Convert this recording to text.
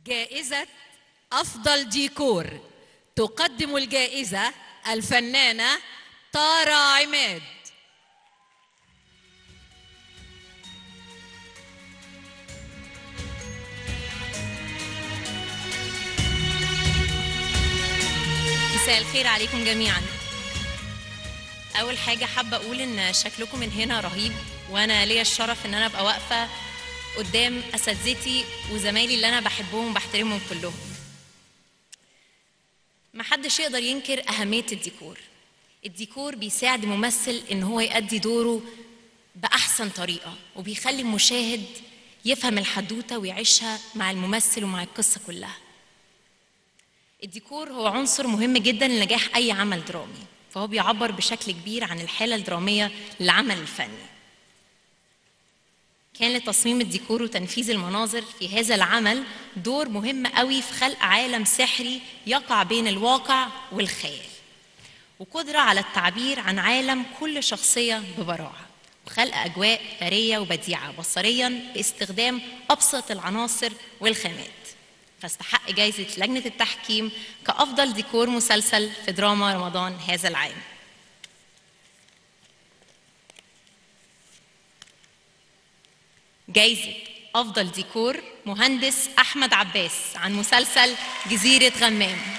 جائزة أفضل ديكور تقدم الجائزة الفنانة طارة عماد مساء الخير عليكم جميعا اول حاجه حابه اقول ان شكلكم من هنا رهيب وانا ليا الشرف ان انا ابقى واقفه قدام اساتذتي وزمايلي اللي انا بحبهم وبحترمهم كلهم محدش يقدر ينكر اهميه الديكور الديكور بيساعد الممثل ان هو يؤدي دوره باحسن طريقه وبيخلي المشاهد يفهم الحدوته ويعيشها مع الممثل ومع القصه كلها الديكور هو عنصر مهم جدا لنجاح اي عمل درامي فهو بيعبر بشكل كبير عن الحاله الدراميه للعمل الفني كان لتصميم الديكور وتنفيذ المناظر في هذا العمل دور مهم قوي في خلق عالم سحري يقع بين الواقع والخيال وقدرة على التعبير عن عالم كل شخصية ببراعة وخلق أجواء ثرية وبديعة بصريا باستخدام أبسط العناصر والخامات فاستحق جائزة لجنة التحكيم كأفضل ديكور مسلسل في دراما رمضان هذا العام جائزة أفضل ديكور مهندس أحمد عباس عن مسلسل جزيرة غمام